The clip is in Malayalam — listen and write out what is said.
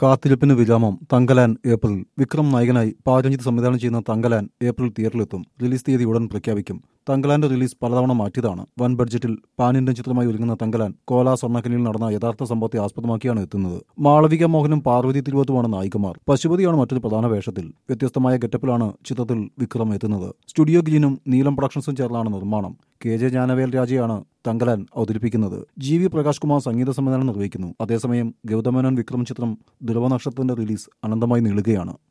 കാത്തിരിപ്പിന് വിരാമം തങ്കലാൻ ഏപ്രിൽ വിക്രം നായകനായി പാരഞ്ജിത്ത് സംവിധാനം ചെയ്യുന്ന തങ്കലാൻ ഏപ്രിൽ തിയേറ്ററിലെത്തും റിലീസ് തീയതി ഉടൻ പ്രഖ്യാപിക്കും തങ്കലാന്റെ റിലീസ് പലതവണ മാറ്റിയതാണ് വൻ ബഡ്ജറ്റിൽ പാൻ ഇന്ത്യൻ ചിത്രമായി ഒരുങ്ങുന്ന തങ്കലാൻ കോല സ്വർണ്ണക്കനിയിൽ നടന്ന യഥാർത്ഥ സംഭവത്തെ ആസ്പദമാക്കിയാണ് എത്തുന്നത് മാളവിക മോഹനും പാർവതി തിരുവത്തുമാണ് നായികമാർ പശുപതിയാണ് മറ്റൊരു പ്രധാന വേഷത്തിൽ വ്യത്യസ്തമായ ഗെറ്റപ്പിലാണ് ചിത്രത്തിൽ വിക്രം എത്തുന്നത് സ്റ്റുഡിയോ ഗ്രീനും നീലം പ്രൊഡക്ഷൻസും ചേർന്നാണ് നിർമ്മാണം കെ ജെ ജ്ഞാനവേൽ രാജയാണ് തങ്കലാൻ അവതരിപ്പിക്കുന്നത് ജി വി പ്രകാശ് കുമാർ സംഗീത സംവിധാനം നിർവഹിക്കുന്നു അതേസമയം ഗൗതമേനോൻ വിക്രം ചിത്രം ധ്രുവനക്ഷത്രത്തിന്റെ റിലീസ് അനന്തമായി നീളുകയാണ്